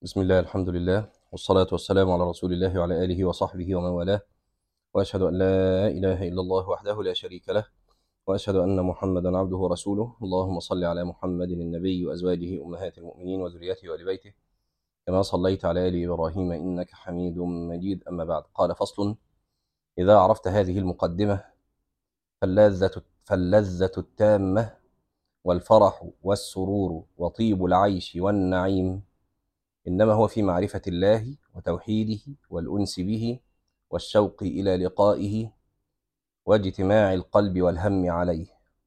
بسم الله الحمد لله والصلاة والسلام على رسول الله وعلى آله وصحبه ومن والاه وأشهد أن لا إله إلا الله وحده لا شريك له وأشهد أن محمدا عبده ورسوله اللهم صل على محمد النبي وأزواجه أمهات المؤمنين وذريته وآل بيته كما صليت على آل إبراهيم إنك حميد مجيد أما بعد قال فصل إذا عرفت هذه المقدمة فاللذة فاللذة التامة والفرح والسرور وطيب العيش والنعيم إنما هو في معرفة الله وتوحيده والأنس به والشوق إلى لقائه واجتماع القلب والهم عليه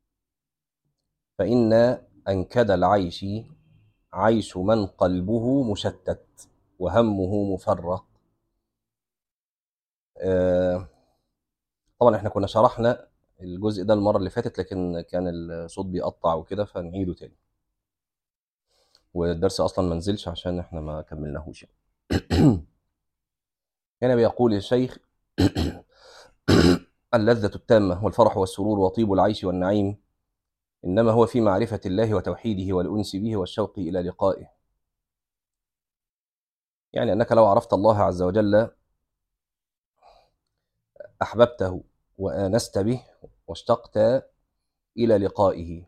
فإن أنكد العيش عيش من قلبه مشتت وهمه مفرق آه، طبعا احنا كنا شرحنا الجزء ده المرة اللي فاتت لكن كان الصوت بيقطع وكده فنعيده تاني والدرس اصلا ما نزلش عشان احنا ما كملناهوش يعني. هنا بيقول الشيخ اللذة التامة والفرح والسرور وطيب العيش والنعيم إنما هو في معرفة الله وتوحيده والأنس به والشوق إلى لقائه يعني أنك لو عرفت الله عز وجل أحببته وآنست به واشتقت إلى لقائه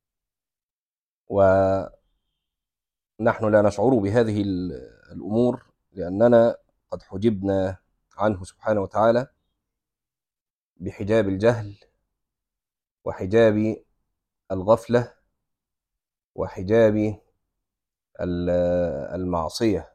ونحن لا نشعر بهذه ال- الأمور لأننا قد حجبنا عنه سبحانه وتعالى بحجاب الجهل وحجاب الغفلة وحجاب ال- المعصية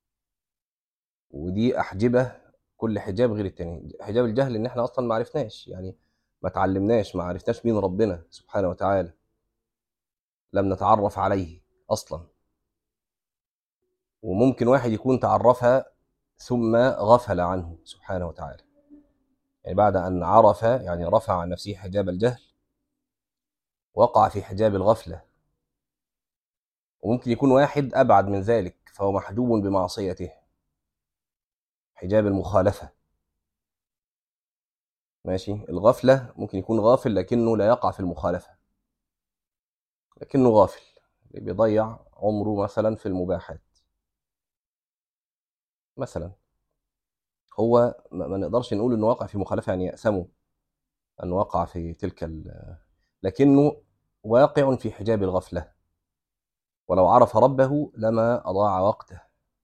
ودي أحجبة كل حجاب غير التاني حجاب الجهل إن إحنا أصلا ما عرفناش يعني ما تعلمناش ما عرفناش مين ربنا سبحانه وتعالى لم نتعرف عليه أصلا وممكن واحد يكون تعرفها ثم غفل عنه سبحانه وتعالى يعني بعد أن عرف يعني رفع عن نفسه حجاب الجهل وقع في حجاب الغفلة وممكن يكون واحد أبعد من ذلك فهو محجوب بمعصيته حجاب المخالفة ماشي الغفلة ممكن يكون غافل لكنه لا يقع في المخالفة لكنه غافل بيضيع عمره مثلا في المباحات مثلا هو ما ما نقدرش نقول انه وقع في مخالفة يعني يأسمه أن وقع في تلك ال- لكنه واقع في حجاب الغفلة ولو عرف ربه لما أضاع وقته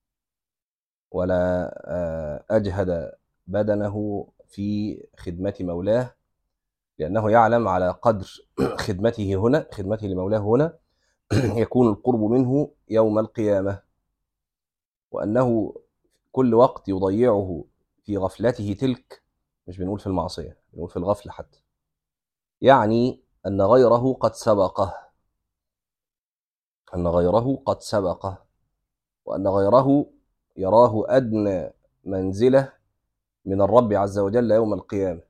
ولا آه، أجهد بدنه في خدمة مولاه لأنه يعلم على قدر خدمته هنا خدمته لمولاه هنا يكون القرب منه يوم القيامة وأنه كل وقت يضيعه في غفلته تلك مش بنقول في المعصية بنقول في الغفلة حتى يعني أن غيره قد سبقه أن غيره قد سبقه وأن غيره يراه أدنى منزلة من الرب عز وجل يوم القيامة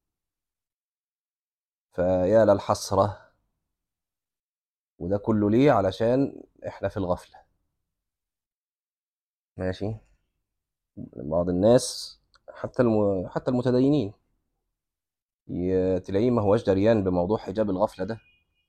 فيا للحسرة وده كله ليه علشان احنا في الغفلة ماشي بعض الناس حتى الم... حتى المتدينين ي- تلاقيه ما هوش دريان بموضوع حجاب الغفلة ده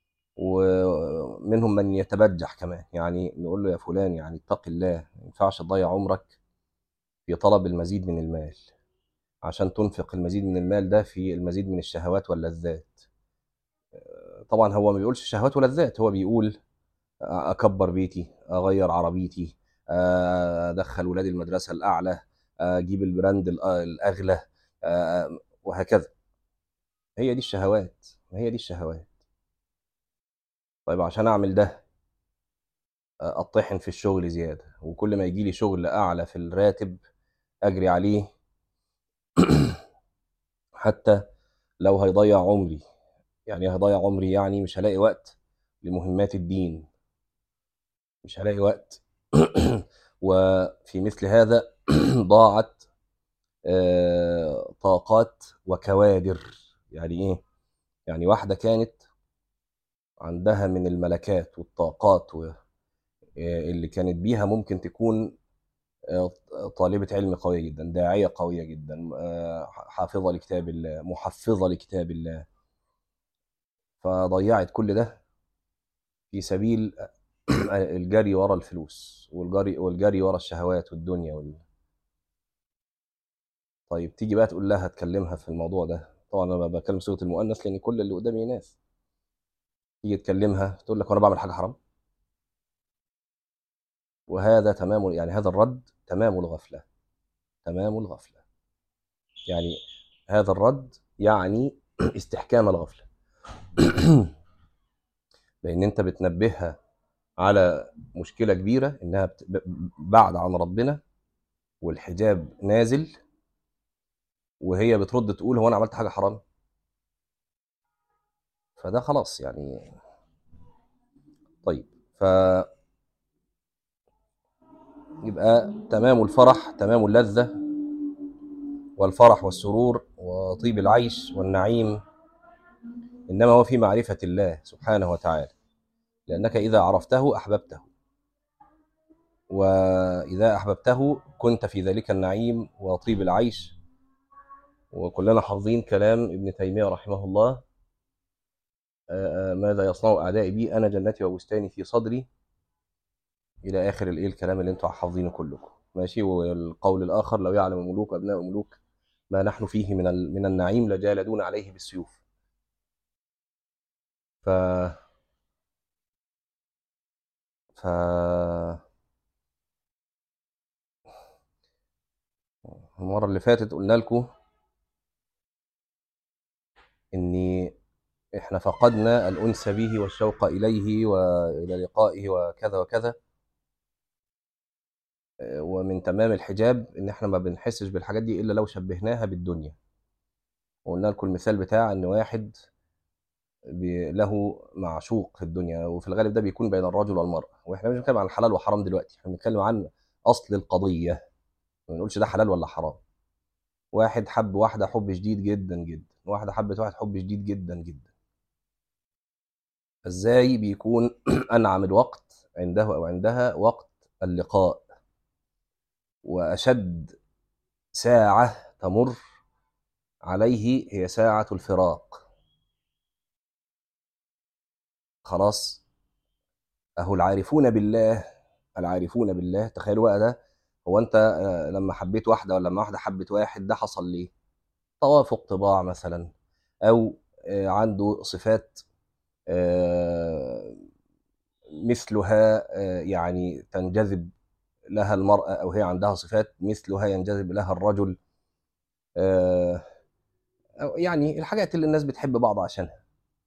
ومنهم من يتبجح كمان يعني نقول له يا فلان يعني اتق الله ما ينفعش تضيع عمرك في طلب المزيد من المال عشان تنفق المزيد من المال ده في المزيد من الشهوات واللذات طبعا هو ما بيقولش شهوات ولذات هو بيقول اكبر بيتي اغير عربيتي ادخل ولادي المدرسه الاعلى اجيب البراند الأ- الاغلى آه، وهكذا هي دي الشهوات هي دي الشهوات طيب عشان اعمل ده آه، اطحن في الشغل زياده وكل ما يجي لي شغل اعلى في الراتب اجري عليه حتى لو هيضيع عمري يعني إيه هيضيع عمري يعني مش هلاقي وقت لمهمات الدين مش هلاقي وقت وفي مثل هذا ضاعت آه، طاقات وكوادر يعني ايه يعني واحدة كانت عندها من الملكات والطاقات و- آه، اللي كانت بيها ممكن تكون آه، طالبة علم قوية جدا داعية قوية جدا آه، حافظة لكتاب الله محفظة لكتاب الله فضيعت كل ده في سبيل الجري ورا الفلوس والجري والجري ورا الشهوات والدنيا وال... طيب تيجي بقى تقول لها تكلمها في الموضوع ده طبعا انا بكلم صيغه المؤنث لان كل اللي قدامي ناس تيجي تكلمها تقول لك وانا بعمل حاجه حرام وهذا تمام يعني هذا الرد تمام الغفله تمام الغفله يعني هذا الرد يعني استحكام الغفله لان انت بتنبهها على مشكله كبيره انها بت- ب- بعد عن ربنا والحجاب نازل وهي بترد تقول هو انا عملت حاجه حرام فده خلاص يعني طيب ف يبقى تمام الفرح تمام اللذة والفرح والسرور وطيب العيش والنعيم إنما هو في معرفة الله سبحانه وتعالى لأنك إذا عرفته أحببته وإذا أحببته كنت في ذلك النعيم وطيب العيش وكلنا حافظين كلام ابن تيمية رحمه الله آه، آه، ماذا يصنع أعدائي بي أنا جنتي وبستاني في صدري إلى آخر الإيه الكلام اللي أنتوا حافظينه كلكم ماشي والقول الآخر لو يعلم ملوك أبناء ملوك ما نحن فيه من ال- من النعيم لجالدون عليه بالسيوف ف ف المرة اللي فاتت قلنا لكم إن إحنا فقدنا الأنس به والشوق إليه وإلى لقائه وكذا وكذا آه، ومن تمام الحجاب إن إحنا ما بنحسش بالحاجات دي إلا لو شبهناها بالدنيا وقلنا لكم المثال بتاع إن واحد بي- له معشوق في الدنيا وفي الغالب ده بيكون بين الرجل والمرأة واحنا مش بنتكلم عن الحلال وحرام دلوقتي احنا بنتكلم عن أصل القضية ما بنقولش ده حلال ولا حرام واحد حب واحدة حب شديد جدا جدا واحدة حبت واحد حب شديد جدا جدا ازاي بيكون أنعم الوقت عنده أو عندها وقت اللقاء وأشد ساعة تمر عليه هي ساعة الفراق خلاص أهو العارفون بالله العارفون بالله تخيلوا بقى ده هو أنت آه، لما حبيت واحدة ولا لما واحدة حبت واحد ده حصل ليه؟ توافق طباع مثلا أو آه، عنده صفات آه، مثلها آه، يعني تنجذب لها المرأة أو هي عندها صفات مثلها ينجذب لها الرجل آه، أو يعني الحاجات اللي الناس بتحب بعض عشانها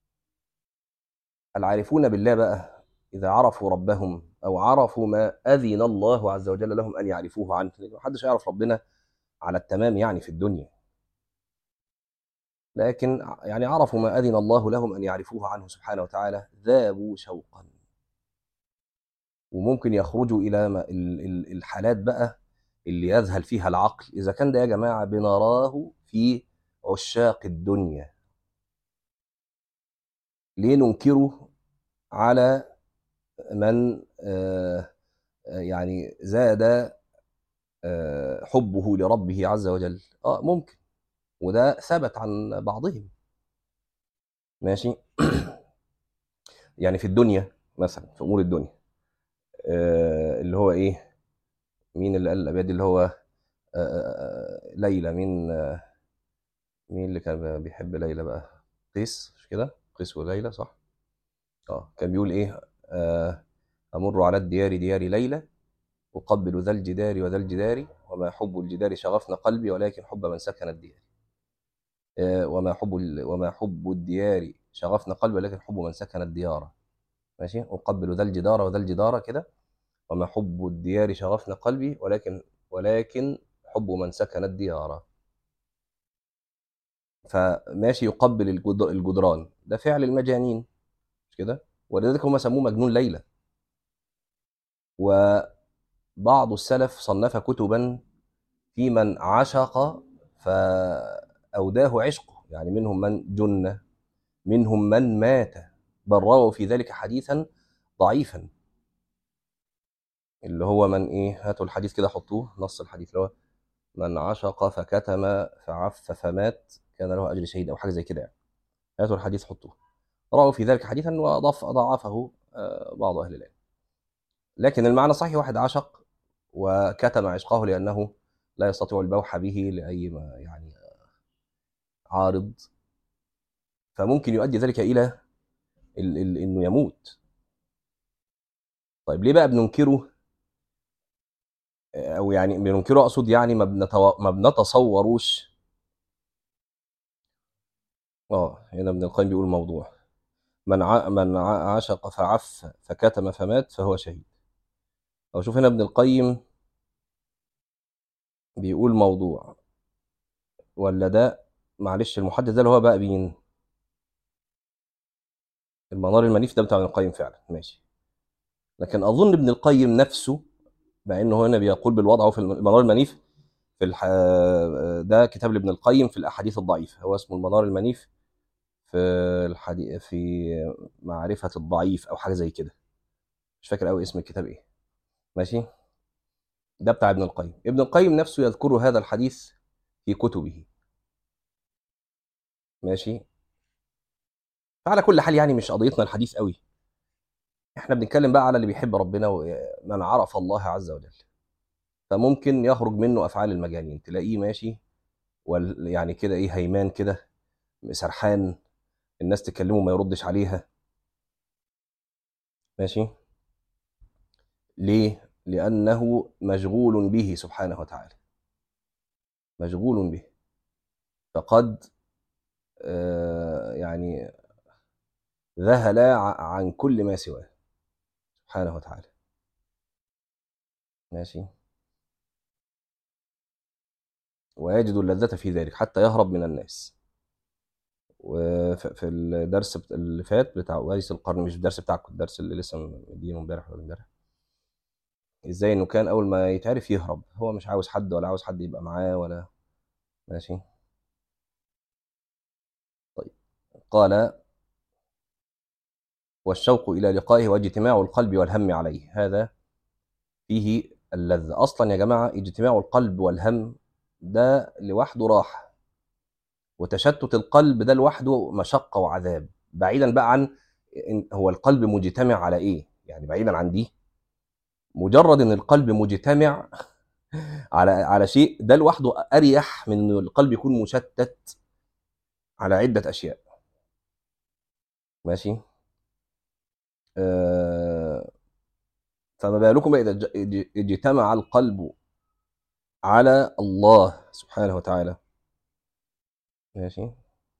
العارفون بالله بقى إذا عرفوا ربهم أو عرفوا ما أذن الله عز وجل لهم أن يعرفوه عنه لأن محدش يعرف ربنا على التمام يعني في الدنيا لكن يعني عرفوا ما أذن الله لهم أن يعرفوه عنه سبحانه وتعالى ذابوا شوقا وممكن يخرجوا إلى ما- ال- ال- الحالات بقى اللي يذهل فيها العقل إذا كان ده يا جماعة بنراه في عشاق الدنيا ليه ننكره على من آه، آه، يعني زاد آه، حبه لربه عز وجل اه ممكن وده ثبت عن بعضهم ماشي يعني في الدنيا مثلا في امور الدنيا آه، اللي هو ايه مين اللي قال الابيات دي اللي هو آه، آه، ليلى مين آه، مين اللي كان بيحب ليلى بقى قيس مش كده قيس وليلى صح اه كان بيقول ايه آه، امر على الديار ديار ليلى اقبل ذا الجدار وذا الجدار وما حب الجدار شغفنا قلبي ولكن حب من سكن الديار آه، وما حب ال- وما حب الديار شغفنا قلبي ولكن حب من سكن الديار ماشي اقبل ذا الجدار وذا الجدار كده وما حب الديار شغفنا قلبي ولكن ولكن حب من سكن الديار فماشي يقبل الجد- الجدران ده فعل المجانين مش كده ولذلك هم سموه مجنون ليلى وبعض السلف صنف كتبا في من عشق فأوداه عشقه يعني منهم من جن منهم من مات بل رووا في ذلك حديثا ضعيفا اللي هو من ايه هاتوا الحديث كده حطوه نص الحديث اللي هو من عشق فكتم فعف فمات كان له اجر شهيد او حاجه زي كده يعني هاتوا الحديث حطوه رووا في ذلك حديثا واضاف ضعفه آه، بعض اهل العلم لكن المعنى صحيح واحد عشق وكتم عشقه لأنه لا يستطيع البوح به لأي ما يعني عارض فممكن يؤدي ذلك إلى ال- ال- إنه يموت طيب ليه بقى بننكره أو يعني بننكره أقصد يعني ما, بنتو... ما بنتصوروش اه هنا ابن القيم بيقول موضوع من ع... من ع... عشق فعف فكتم فمات فهو شهيد أو شوف هنا ابن القيم بيقول موضوع ولا ده معلش المحدث ده اللي هو بقى مين المنار المنيف ده بتاع ابن القيم فعلا ماشي لكن اظن ابن القيم نفسه مع انه هنا بيقول بالوضع في المنار المنيف في الح... ده كتاب لابن القيم في الاحاديث الضعيفه هو اسمه المنار المنيف في الحدي... في معرفه الضعيف او حاجه زي كده مش فاكر قوي اسم الكتاب ايه ماشي ده بتاع ابن القيم ابن القيم نفسه يذكر هذا الحديث في كتبه ماشي فعلى كل حال يعني مش قضيتنا الحديث قوي احنا بنتكلم بقى على اللي بيحب ربنا ومن عرف الله عز وجل فممكن يخرج منه افعال المجانين تلاقيه ماشي وال يعني كده ايه هيمان كده سرحان الناس تكلمه ما يردش عليها ماشي ليه لانه مشغول به سبحانه وتعالى مشغول به فقد آه يعني ذهل عن كل ما سواه سبحانه وتعالى ماشي ويجد اللذة في ذلك حتى يهرب من الناس وفي الدرس اللي فات بتاع وارث القرن مش الدرس بتاعك الدرس اللي لسه مدينه امبارح ولا امبارح ازاي انه كان اول ما يتعرف يهرب هو مش عاوز حد ولا عاوز حد يبقى معاه ولا ماشي طيب قال والشوق إلى لقائه واجتماع القلب والهم عليه هذا فيه اللذة أصلا يا جماعة اجتماع القلب والهم ده لوحده راحة وتشتت القلب ده لوحده مشقة وعذاب بعيدا بقى عن هو القلب مجتمع على إيه يعني بعيدا عن دي مجرد ان القلب مجتمع على على شيء ده لوحده اريح من ان القلب يكون مشتت على عده اشياء ماشي آه فما بالكم بقى اذا اجتمع القلب على الله سبحانه وتعالى ماشي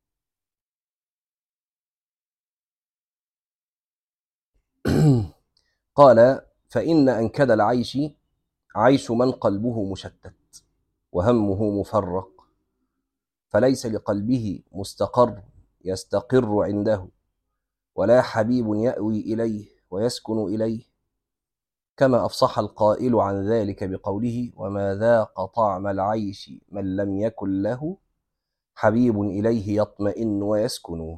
قال فإن أنكد العيش عيش من قلبه مشتت وهمه مفرق فليس لقلبه مستقر يستقر عنده ولا حبيب يأوي إليه ويسكن إليه كما أفصح القائل عن ذلك بقوله وما ذاق طعم العيش من لم يكن له حبيب إليه يطمئن ويسكن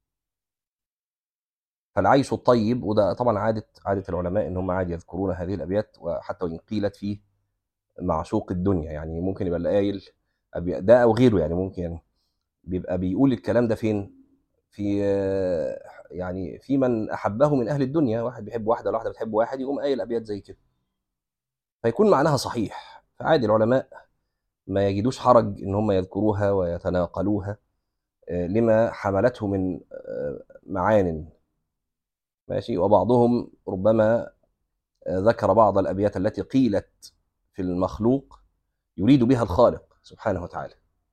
فالعيش الطيب وده طبعا عادة عادة العلماء إن هم عادي يذكرون هذه الأبيات وحتى وإن قيلت في معشوق الدنيا يعني ممكن يبقى القايل ده أو غيره يعني ممكن يعني بيبقى بيقول الكلام ده فين؟ في يعني في من احبه من اهل الدنيا واحد بيحب واحده ولا واحده بتحب واحد يقوم قايل ابيات زي كده فيكون معناها صحيح فعادي العلماء ما يجدوش حرج ان هم يذكروها ويتناقلوها لما حملته من معان ماشي وبعضهم ربما ذكر بعض الابيات التي قيلت في المخلوق يريد بها الخالق سبحانه وتعالى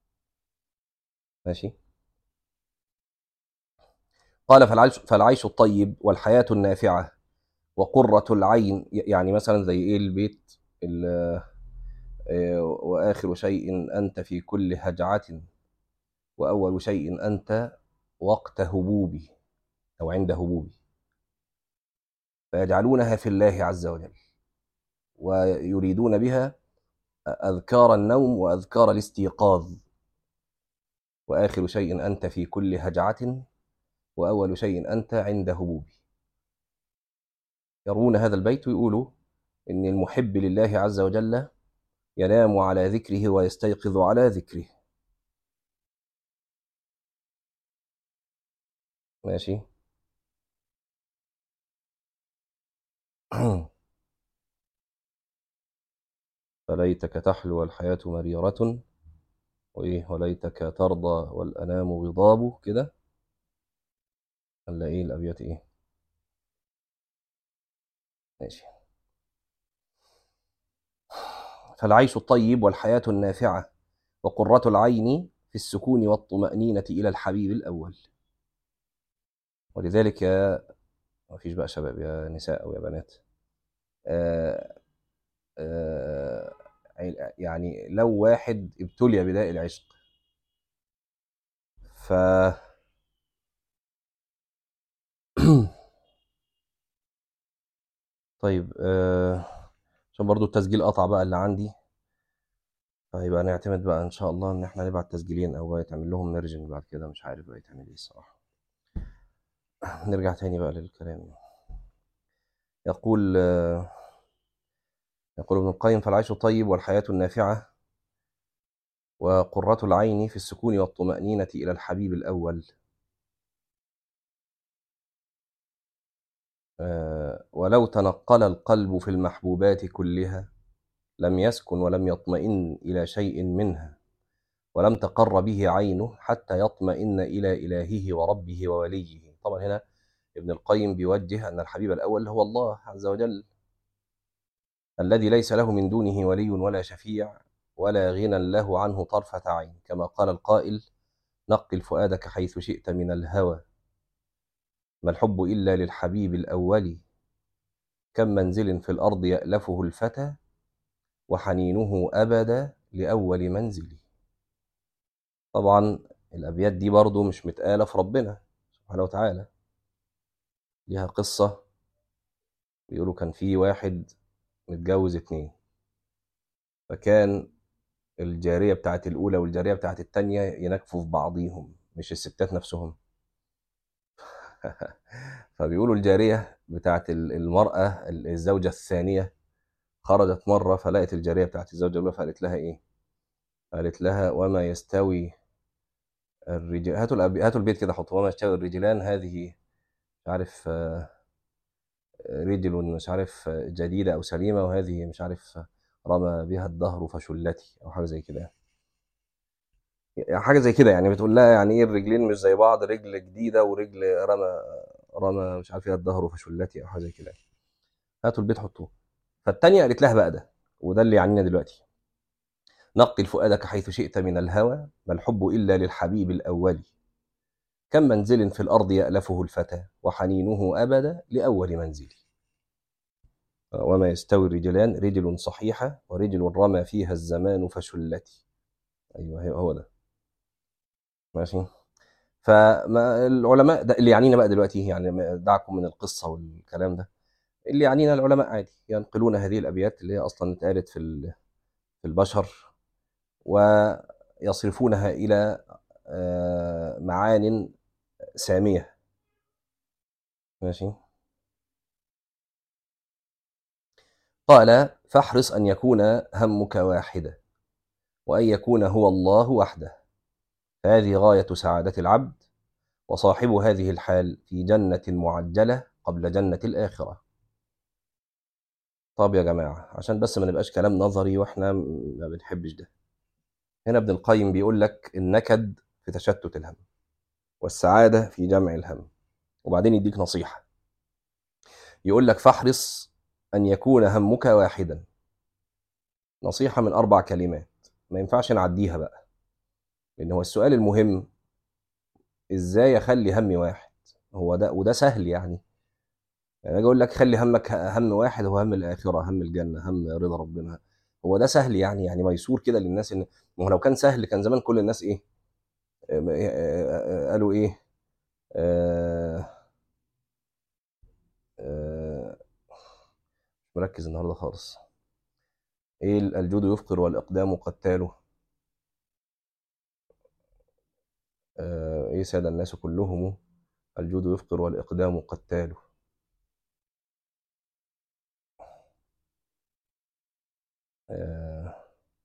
ماشي قال فالعيش, فالعيش الطيب والحياة النافعة وقرة العين يعني مثلا زي ايه البيت وآخر شيء أنت في كل هجعة وأول شيء أنت وقت هبوبي أو عند هبوبي فيجعلونها في الله عز وجل ويريدون بها أذكار النوم وأذكار الاستيقاظ وآخر شيء أنت في كل هجعة وأول شيء أنت عند هبوبي يرون هذا البيت ويقولوا إن المحب لله عز وجل ينام على ذكره ويستيقظ على ذكره ماشي فليتك تحلو الحياة مريرة وإيه وليتك ترضى والأنام غضاب كده ولا إيه الأبيات إيه ماشي فالعيش الطيب والحياة النافعة وقرة العين في السكون والطمأنينة إلى الحبيب الأول ولذلك يا ما فيش بقى شباب يا نساء أو يا بنات آه آه يعني لو واحد ابتلي بداء العشق ف طيب آه عشان برضو التسجيل قطع بقى اللي عندي فيبقى نعتمد بقى ان شاء الله ان احنا نبعت تسجيلين او يتعمل لهم ميرجنج بعد كده مش عارف بقى يتعمل ايه الصراحه نرجع تاني بقى للكلام يقول آه يقول ابن القيم فالعيش طيب والحياة النافعة وقرة العين في السكون والطمأنينة إلى الحبيب الأول آه ولو تنقل القلب في المحبوبات كلها لم يسكن ولم يطمئن إلى شيء منها ولم تقر به عينه حتى يطمئن إلى إلهه وربه ووليه طبعا هنا ابن القيم بيوجه أن الحبيب الأول هو الله عز وجل الذي ليس له من دونه ولي ولا شفيع ولا غنى له عنه طرفة عين كما قال القائل نقل فؤادك حيث شئت من الهوى ما الحب إلا للحبيب الأول كم منزل في الأرض يألفه الفتى وحنينه أبدا لأول منزل طبعا الأبيات دي برضو مش متقالة في ربنا سبحانه وتعالى ليها قصة بيقولوا كان في واحد متجوز اتنين فكان الجارية بتاعت الأولى والجارية بتاعت التانية ينكفوا في بعضيهم مش الستات نفسهم فبيقولوا الجارية بتاعت المرأة الزوجة الثانية خرجت مرة فلقت الجارية بتاعت الزوجة الأولى فقالت لها إيه؟ قالت لها وما يستوي الرجال هاتوا الأب... هاتوا البيت كده حطوا وما يستوي الرجلان هذه مش عارف رجل مش عارف جديدة أو سليمة وهذه مش عارف رمى بها الدهر فشلتي أو حاجة زي كده يعني حاجة زي كده يعني بتقول لها يعني إيه الرجلين مش زي بعض رجل جديدة ورجل رمى رمى مش عارف فيها الدهر فشلتي أو حاجة زي كده هاتوا البيت حطوه فالتانية قالت لها بقى ده وده اللي يعنينا دلوقتي نقل فؤادك حيث شئت من الهوى ما الحب إلا للحبيب الأول كم منزل في الأرض يألفه الفتى وحنينه أبدا لأول منزل وما يستوي الرجلان رجل صحيحة ورجل رمى فيها الزمان فشلتي أيوه هو ده ماشي فالعلماء ده اللي يعنينا بقى دلوقتي يعني دعكم من القصة والكلام ده اللي يعنينا العلماء عادي ينقلون هذه الأبيات اللي هي أصلا اتقالت في في البشر ويصرفونها إلى معان سامية ماشي قال فاحرص أن يكون همك واحدا وأن يكون هو الله وحده فهذه غاية سعادة العبد وصاحب هذه الحال في جنة معجلة قبل جنة الآخرة طب يا جماعة عشان بس ما نبقاش كلام نظري واحنا ما بنحبش ده هنا ابن القيم بيقول لك النكد في تشتت الهم والسعادة في جمع الهم وبعدين يديك نصيحة يقول لك فاحرص أن يكون همك واحدا نصيحة من أربع كلمات ما ينفعش نعديها بقى لأن هو السؤال المهم إزاي أخلي همي واحد هو ده وده سهل يعني يعني أجي أقول لك خلي همك هم واحد هو هم الآخرة هم الجنة هم رضا ربنا هو ده سهل يعني يعني ميسور كده للناس إن ما هو لو كان سهل كان زمان كل الناس إيه قالوا ايه آه آه مركز النهارده خالص ايه الجود يفقر والاقدام قتاله آه ايه ساد الناس كلهم الجود يفقر والاقدام قتاله آه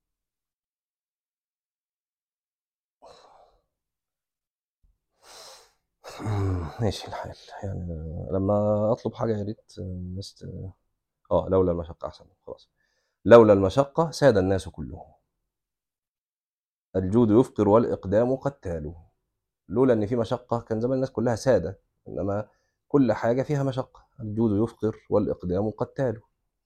ماشي الحال يعني لما اطلب حاجه يا ريت الناس اه لولا المشقه احسن خلاص لولا المشقة ساد الناس كلهم الجود يفقر والإقدام قتال لولا إن في مشقة كان زمان الناس كلها سادة إنما كل حاجة فيها مشقة الجود يفقر والإقدام قتال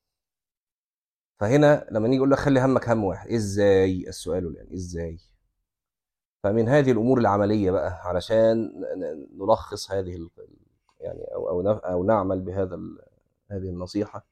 فهنا لما نيجي يقول لك خلي همك هم واحد ازاي السؤال الان ازاي فمن هذه الامور العمليه بقى علشان نلخص هذه يعني او او او نعمل بهذا هذه النصيحه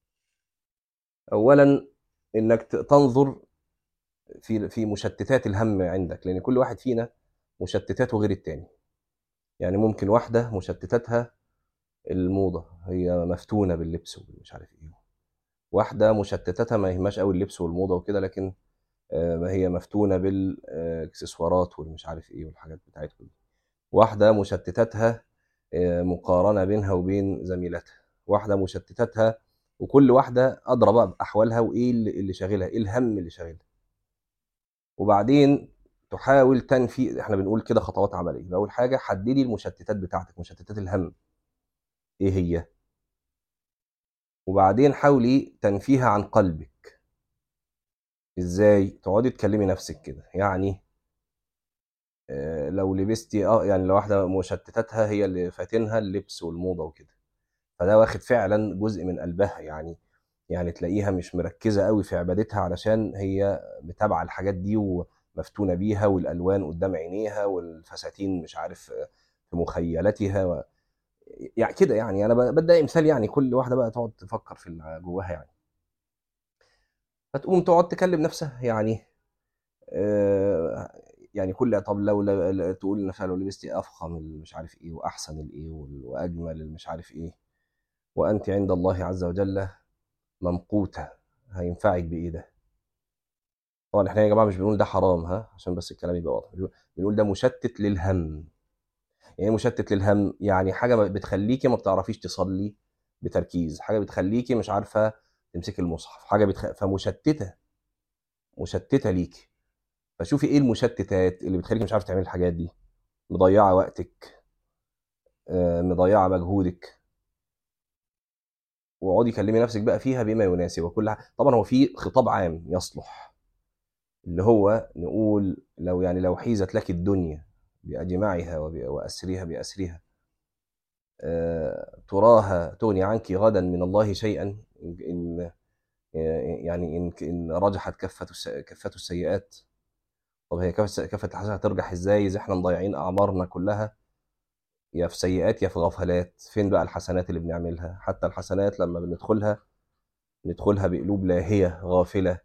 اولا انك تنظر في في مشتتات الهم عندك لان كل واحد فينا مشتتاته غير التاني يعني ممكن واحده مشتتاتها الموضه هي مفتونه باللبس ومش عارف ايه واحده مشتتاتها ما يهمهاش قوي اللبس والموضه وكده لكن آه، هي مفتونه بالاكسسوارات والمش عارف ايه والحاجات بتاعتكم دي واحده مشتتاتها آه، مقارنه بينها وبين زميلتها واحده مشتتاتها وكل واحده ادرى بقى باحوالها وايه اللي شاغلها ايه الهم اللي شاغلها وبعدين تحاول تنفي احنا بنقول كده خطوات عمليه اول حاجه حددي المشتتات بتاعتك مشتتات الهم ايه هي وبعدين حاولي تنفيها عن قلبك ازاي تقعدي تكلمي نفسك كده يعني آه، لو لبستي اه يعني لو واحده مشتتاتها هي اللي فاتنها اللبس والموضه وكده فده واخد فعلا جزء من قلبها يعني يعني تلاقيها مش مركزه قوي في عبادتها علشان هي متابعه الحاجات دي ومفتونه بيها والالوان قدام عينيها والفساتين مش عارف في مخيلتها يعني كده يعني انا بدي مثال يعني كل واحده بقى تقعد تفكر في اللي جواها يعني فتقوم تقعد تكلم نفسها يعني آه يعني كل طب لو تقول لنفسها لو لبستي افخم مش عارف ايه واحسن الايه واجمل مش عارف ايه وانت عند الله عز وجل ممقوته هينفعك بايه ده طبعا احنا يا جماعه مش بنقول ده حرام ها عشان بس الكلام يبقى واضح بنقول ده مشتت للهم يعني مشتت للهم يعني حاجه بتخليكي ما بتعرفيش تصلي بتركيز حاجه بتخليكي مش عارفه تمسكي المصحف حاجه بتخ... فمشتته مشتته ليكي فشوفي ايه المشتتات اللي بتخليكي مش عارفه تعملي الحاجات دي مضيعه وقتك آه، مضيعه مجهودك واقعدي كلمي نفسك بقى فيها بما يناسب وكل حاجة. طبعا هو في خطاب عام يصلح اللي هو نقول لو يعني لو حيزت لك الدنيا بأجمعها وأسرها بأسرها آه، تراها تغني عنك غدا من الله شيئا إن يعني إن إن رجحت كفة كفة السيئات طب هي كفة كفة الحسنات هترجح إزاي إذا إحنا مضيعين أعمارنا كلها يا في سيئات يا في غفلات فين بقى الحسنات اللي بنعملها حتى الحسنات لما بندخلها ندخلها بقلوب لاهية غافلة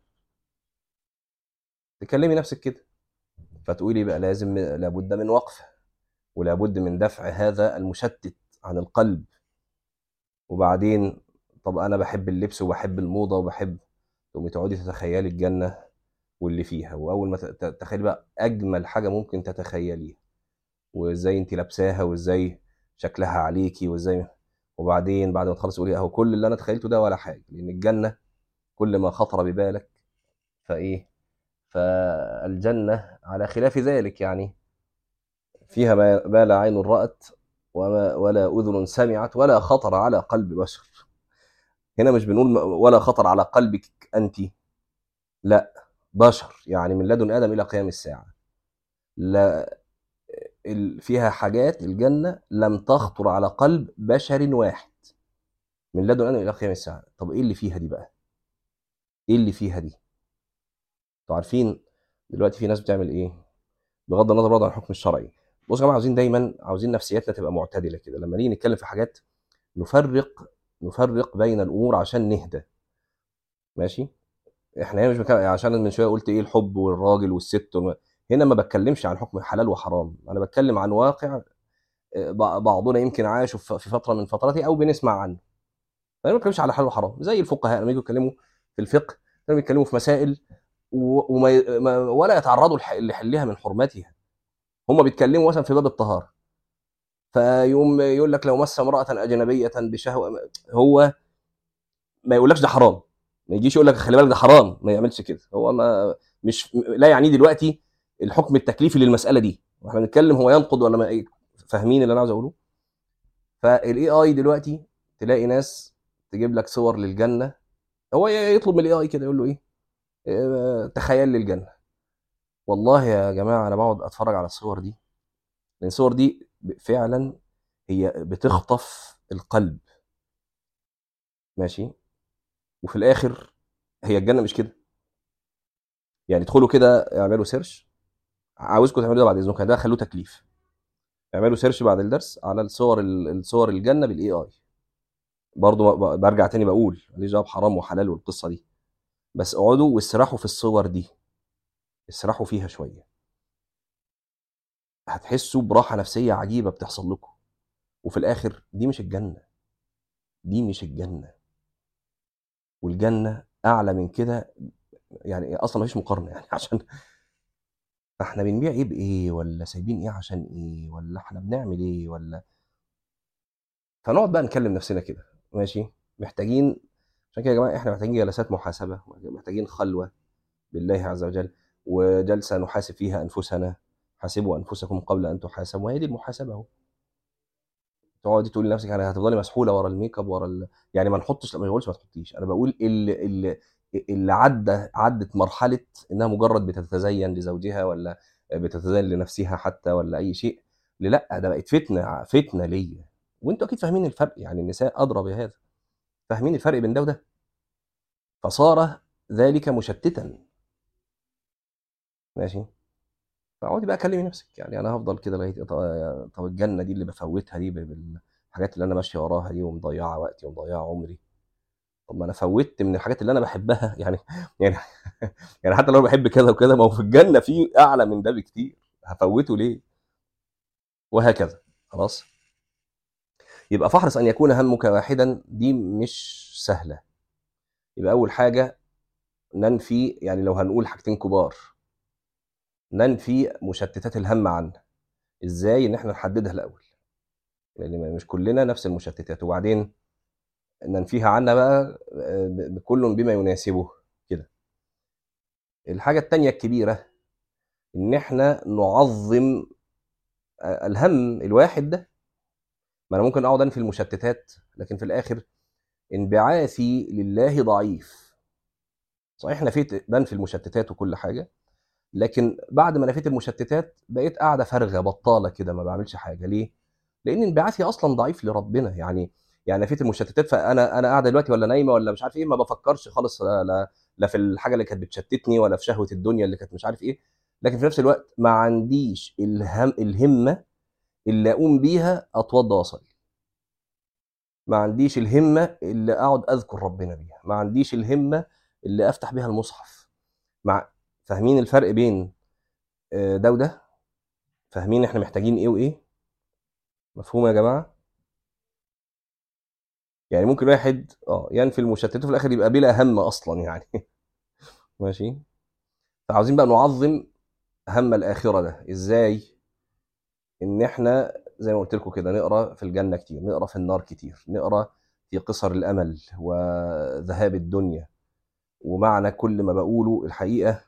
تكلمي نفسك كده فتقولي بقى لازم لابد من وقفه ولابد من دفع هذا المشتت عن القلب وبعدين طب انا بحب اللبس وبحب الموضه وبحب تقومي تقعدي تتخيلي الجنه واللي فيها واول ما تتخيلي بقى اجمل حاجه ممكن تتخيليها وازاي انت لابساها وازاي شكلها عليكي وازاي وبعدين بعد ما تخلص تقولي اهو كل اللي انا تخيلته ده ولا حاجه لان الجنه كل ما خطر ببالك فايه فالجنة على خلاف ذلك يعني فيها ما لا عين رأت وما ولا أذن سمعت ولا خطر على قلب بشر هنا مش بنقول ولا خطر على قلبك أنت لا بشر يعني من لدن آدم إلى قيام الساعة لا فيها حاجات الجنة لم تخطر على قلب بشر واحد من لدن آدم إلى قيام الساعة طب إيه اللي فيها دي بقى إيه اللي فيها دي انتوا عارفين دلوقتي في ناس بتعمل ايه بغض النظر برضه عن الحكم الشرعي بصوا يا جماعه عاوزين دايما عاوزين نفسياتنا تبقى معتدله كده لما نيجي نتكلم في حاجات نفرق نفرق بين الامور عشان نهدى ماشي احنا هنا مش بكلم عشان من شويه قلت ايه الحب والراجل والست هنا ما بتكلمش عن حكم حلال وحرام انا بتكلم عن واقع آه، بعضنا يمكن عاشه في فتره من فتراته او بنسمع عنه فانا ما بتكلمش على حلال وحرام زي الفقهاء لما يجوا يتكلموا في الفقه كانوا بيتكلموا في مسائل وما ولا يتعرضوا لحلها من حرمتها هم بيتكلموا مثلا في باب الطهاره فيقوم يقول لك لو مس امراه اجنبيه بشهوه هو ما يقولكش ده حرام ما يجيش يقول لك خلي بالك ده حرام ما يعملش كده هو ما مش لا يعني دلوقتي الحكم التكليفي للمساله دي واحنا بنتكلم هو ينقض ولا ما فاهمين اللي انا عاوز اقوله فالاي اي دلوقتي تلاقي ناس تجيب لك صور للجنه هو يطلب من الاي اي كده يقول له ايه آه، تخيل لي الجنه والله يا جماعه انا بقعد اتفرج على الصور دي لان الصور دي فعلا هي بتخطف القلب ماشي وفي الاخر هي الجنه مش كده يعني ادخلوا كده اعملوا سيرش عاوزكم تعملوا ده بعد اذنكم ده خلوه تكليف اعملوا سيرش بعد الدرس على الصور الصور الجنه بالاي اي برضه برجع تاني بقول ماليش دعوه بحرام وحلال والقصه دي بس اقعدوا واسرحوا في الصور دي اسرحوا فيها شويه هتحسوا براحه نفسيه عجيبه بتحصل لكم وفي الاخر دي مش الجنه دي مش الجنه والجنه اعلى من كده يعني اصلا مفيش مقارنه يعني عشان احنا بنبيع ايه بايه ولا سايبين ايه عشان ايه ولا احنا بنعمل ايه ولا فنقعد بقى نكلم نفسنا كده ماشي محتاجين عشان كده يا جماعه احنا محتاجين جلسات محاسبه محتاجين خلوه بالله عز وجل وجلسه نحاسب فيها انفسنا حاسبوا انفسكم قبل ان تحاسبوا وهي دي المحاسبه اهو تقعدي تقولي لنفسك يعني هتفضلي مسحوله ورا الميك اب ورا ال... يعني ما نحطش ما بقولش ما تحطيش انا بقول اللي اللي اللي عدى عدت مرحله انها مجرد بتتزين لزوجها ولا بتتزين لنفسها حتى ولا اي شيء لا ده بقت فتنه فتنه ليا وانتوا اكيد فاهمين الفرق يعني النساء ادرى بهذا فاهمين الفرق بين ده وده فصار ذلك مشتتا ماشي فاقعدي بقى كلمي نفسك يعني انا هفضل كده لغايه طب الجنه دي اللي بفوتها دي بالحاجات اللي انا ماشيه وراها دي ومضيعه وقتي ومضيعه عمري طب ما انا فوتت من الحاجات اللي انا بحبها يعني يعني يعني حتى لو بحب كذا وكذا ما هو في الجنه في اعلى من ده بكتير هفوته ليه وهكذا خلاص يبقى فاحرص ان يكون همك واحدا دي مش سهله يبقى اول حاجه ننفي يعني لو هنقول حاجتين كبار ننفي مشتتات الهم عنا ازاي ان احنا نحددها الاول لان مش كلنا نفس المشتتات وبعدين ننفيها عنا بقى كل بما يناسبه كده الحاجه التانية الكبيره ان احنا نعظم الهم الواحد ده ما انا ممكن اقعد انفي المشتتات لكن في الاخر انبعاثي لله ضعيف صحيح نفيت بنفي المشتتات وكل حاجه لكن بعد ما نفيت المشتتات بقيت قاعده فارغه بطاله كده ما بعملش حاجه ليه لان انبعاثي اصلا ضعيف لربنا يعني يعني نفيت المشتتات فانا انا قاعده دلوقتي ولا نايمه ولا مش عارف ايه ما بفكرش خالص لا, لا, لا في الحاجه اللي كانت بتشتتني ولا في شهوه الدنيا اللي كانت مش عارف ايه لكن في نفس الوقت ما عنديش الهم الهمه اللي اقوم بيها اتوضى واصلي ما عنديش الهمه اللي اقعد اذكر ربنا بيها ما عنديش الهمه اللي افتح بيها المصحف مع فاهمين الفرق بين ده وده فاهمين احنا محتاجين ايه وايه مفهوم يا جماعه يعني ممكن واحد اه ينفي المشتتات وفي الاخر يبقى بلا هم اصلا يعني ماشي فعاوزين بقى نعظم هم الاخره ده ازاي ان احنا زي ما قلت لكم كده نقرا في الجنه كتير نقرا في النار كتير نقرا في قصر الامل وذهاب الدنيا ومعنى كل ما بقوله الحقيقه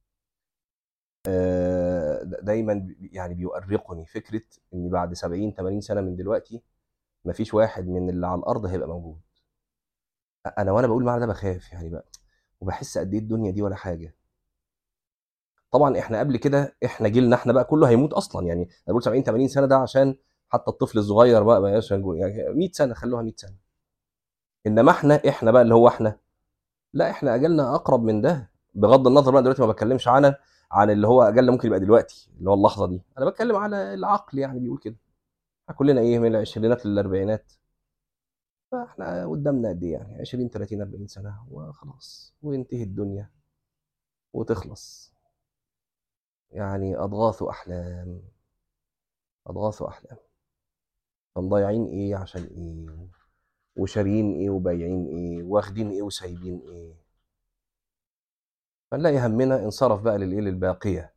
دايما يعني بيؤرقني فكره ان بعد 70 80 سنه من دلوقتي مفيش واحد من اللي على الارض هيبقى موجود انا وانا بقول المعنى ده بخاف يعني بقى وبحس قد ايه الدنيا دي ولا حاجه طبعا احنا قبل كده احنا جيلنا احنا بقى كله هيموت اصلا يعني انا بقول 70 80 سنه ده عشان حتى الطفل الصغير بقى ما يعني 100 سنه خلوها 100 سنه انما احنا احنا بقى اللي هو احنا لا احنا اجلنا اقرب من ده بغض النظر بقى دلوقتي ما بتكلمش عن عن اللي هو اجل ممكن يبقى دلوقتي اللي هو اللحظه دي انا بتكلم على العقل يعني بيقول كده كلنا ايه من العشرينات للاربعينات فاحنا قدامنا قد ايه يعني 20 30 40 سنه وخلاص وينتهي الدنيا وتخلص يعني اضغاث احلام اضغاث احلام فمضيعين ايه عشان ايه وشاريين ايه وبايعين ايه واخدين ايه وسايبين ايه فنلاقي همنا انصرف بقى للايه للباقيه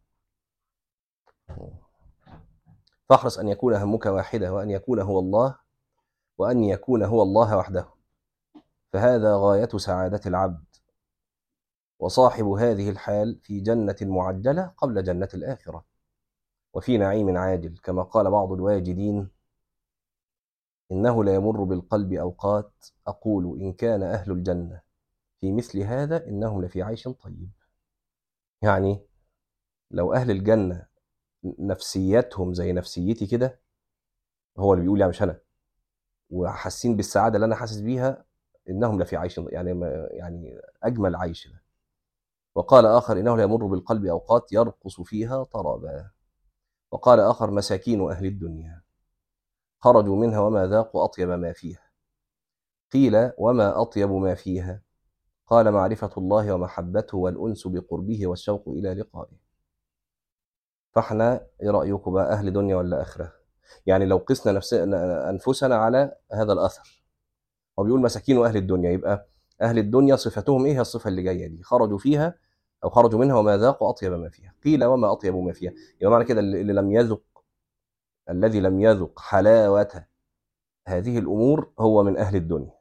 فاحرص أن يكون همك واحدة وأن يكون هو الله وأن يكون هو الله وحده فهذا غاية سعادة العبد وصاحب هذه الحال في جنة معجلة قبل جنة الآخرة وفي نعيم عاجل كما قال بعض الواجدين إنه لا يمر بالقلب أوقات أقول إن كان أهل الجنة في مثل هذا إنهم لفي عيش طيب يعني لو أهل الجنة نفسيتهم زي نفسيتي كده هو اللي بيقول يعني مش أنا وحاسين بالسعادة اللي أنا حاسس بيها إنهم لفي عيش يعني ما- يعني أجمل عيش ده وقال آخر إنه لا يمر بالقلب أوقات يرقص فيها طربا وقال آخر مساكين أهل الدنيا خرجوا منها وما ذاقوا أطيب ما فيها قيل وما أطيب ما فيها قال معرفة الله ومحبته والأنس بقربه والشوق إلى لقائه فاحنا إيه رأيكم بقى أهل دنيا ولا آخرة يعني لو قسنا نفسنا أنفسنا على هذا الأثر هو بيقول مساكين أهل الدنيا يبقى أهل الدنيا صفتهم إيه هي الصفة اللي جاية دي خرجوا فيها أو خرجوا منها وما ذاقوا أطيب ما فيها قيل وما أطيب ما فيها يبقى معنى كده اللي اللي لم يذق الذي لم يذق حلاوة هذه الأمور هو من أهل الدنيا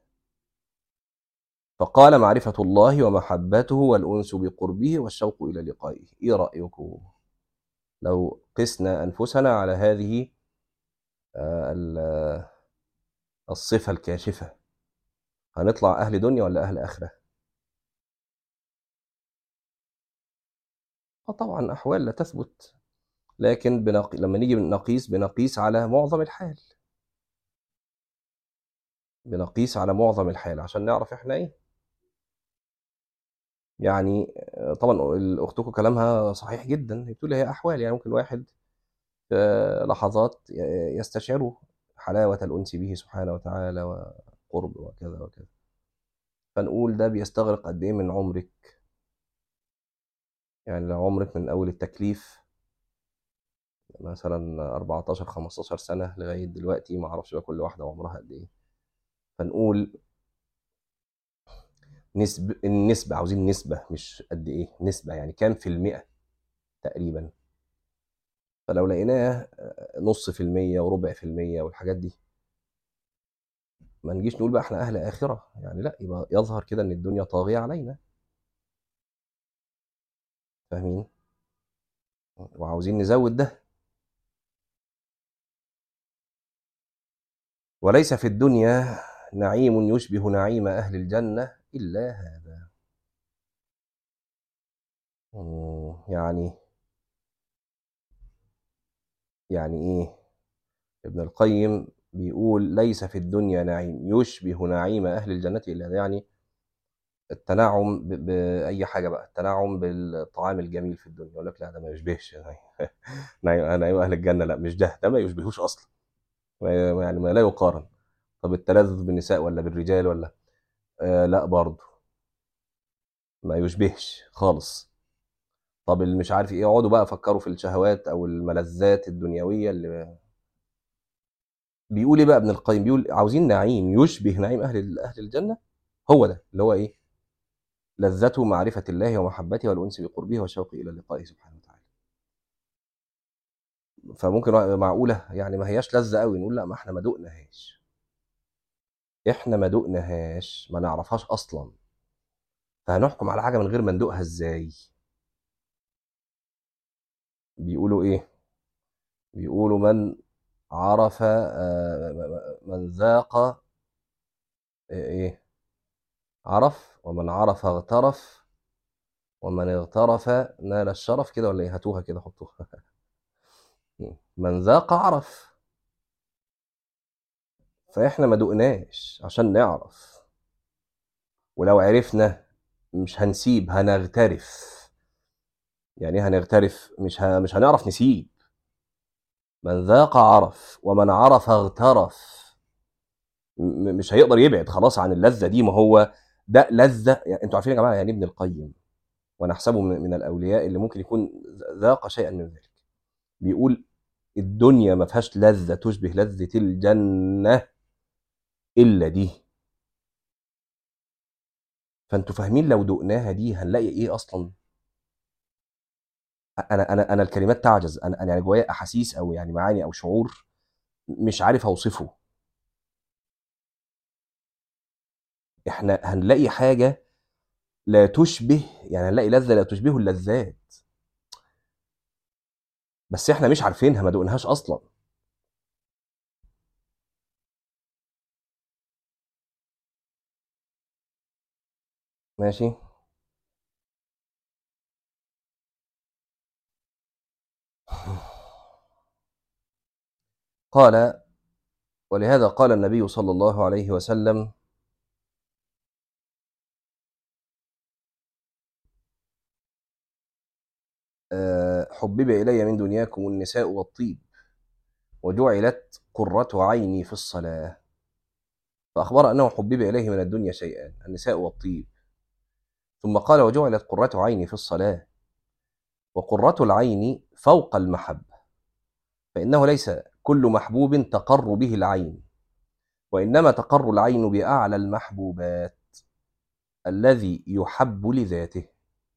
فقال معرفة الله ومحبته والأنس بقربه والشوق إلى لقائه إيه رأيكم لو قسنا أنفسنا على هذه آه، ال- الصفة الكاشفة هنطلع أهل دنيا ولا أهل آخرة آه طبعا أحوال لا تثبت لكن بنق... لما نيجي نقيس بنقيس على معظم الحال بنقيس على معظم الحال عشان نعرف احنا ايه يعني آه، طبعا اختكم كلامها صحيح جدا هي بتقول هي احوال يعني ممكن واحد في لحظات ي- يستشعر حلاوة الأنس به سبحانه وتعالى وقرب وكذا وكذا فنقول ده بيستغرق قد ايه من عمرك يعني لو عمرك من أول التكليف مثلا 14 15 سنة لغاية دلوقتي ما اعرفش بقى كل واحدة عمرها قد ايه فنقول نسبة النسبة عاوزين نسبة مش قد ايه نسبة يعني كام في المئة تقريبا فلو لقيناه آه، نص في المية وربع في المية والحاجات دي ما نجيش نقول بقى احنا اهل اخرة يعني لا يبقى يظهر كده ان الدنيا طاغية علينا فاهمين وعاوزين نزود ده وليس في الدنيا نعيم يشبه نعيم اهل الجنة الا هذا مم، يعني يعني ايه ابن القيم بيقول ليس في الدنيا نعيم يشبه نعيم اهل الجنة الا هذا يعني التنعم ب- باي حاجه بقى التنعم بالطعام الجميل في الدنيا يقول لك لا ده ما يشبهش يعني نعيم نعيم اهل الجنه لا مش ده ده ما يشبهوش اصلا ما- يعني ما لا يقارن طب التلذذ بالنساء ولا بالرجال ولا آه لا برضه ما يشبهش خالص طب اللي مش عارف ايه يقعدوا بقى يفكروا في الشهوات او الملذات الدنيويه اللي بيقول ايه بقى ابن القيم بيقول عاوزين نعيم يشبه نعيم اهل اهل الجنه هو ده اللي هو ايه لذته معرفه الله ومحبته والانس بقربه والشوق الى لقائه سبحانه وتعالى فممكن معقوله يعني ما هياش لذه قوي نقول لا ما احنا ما دقناهاش احنا ما دقناهاش ما نعرفهاش اصلا فهنحكم على حاجه من غير ما ندوقها ازاي بيقولوا ايه بيقولوا من عرف آه، من ذاق ايه عرف ومن عرف اغترف ومن اغترف نال الشرف كده ولا ايه هاتوها كده حطوها من ذاق عرف فاحنا ما دقناش عشان نعرف ولو عرفنا مش هنسيب هنغترف يعني ايه هنغترف مش ه... مش هنعرف نسيب من ذاق عرف ومن عرف اغترف م- مش هيقدر يبعد خلاص عن اللذة دي ما هو ده لذة يعني انتوا عارفين يا جماعة يعني ابن القيم وانا احسبه من من الاولياء اللي ممكن يكون ذاق شيئا من ذلك بيقول الدنيا ما فيهاش لذة تشبه لذة الجنة الا دي فانتوا فاهمين لو دقناها دي هنلاقي ايه اصلا انا انا انا الكلمات تعجز انا انا يعني جوايا احاسيس او يعني معاني او شعور مش عارف اوصفه احنا هنلاقي حاجه لا تشبه يعني هنلاقي لذه لا تشبه اللذات بس احنا مش عارفينها ما دقناهاش اصلا ماشي قال ولهذا قال النبي صلى الله عليه وسلم آه، حبب إلي من دنياكم النساء والطيب وجعلت قرة عيني في الصلاة فأخبر أنه حبب إليه من الدنيا شيئان النساء والطيب ثم قال وجعلت قرة عيني في الصلاة وقرة العين فوق المحبة فإنه ليس كل محبوب تقر به العين وإنما تقر العين بأعلى المحبوبات الذي يحب لذاته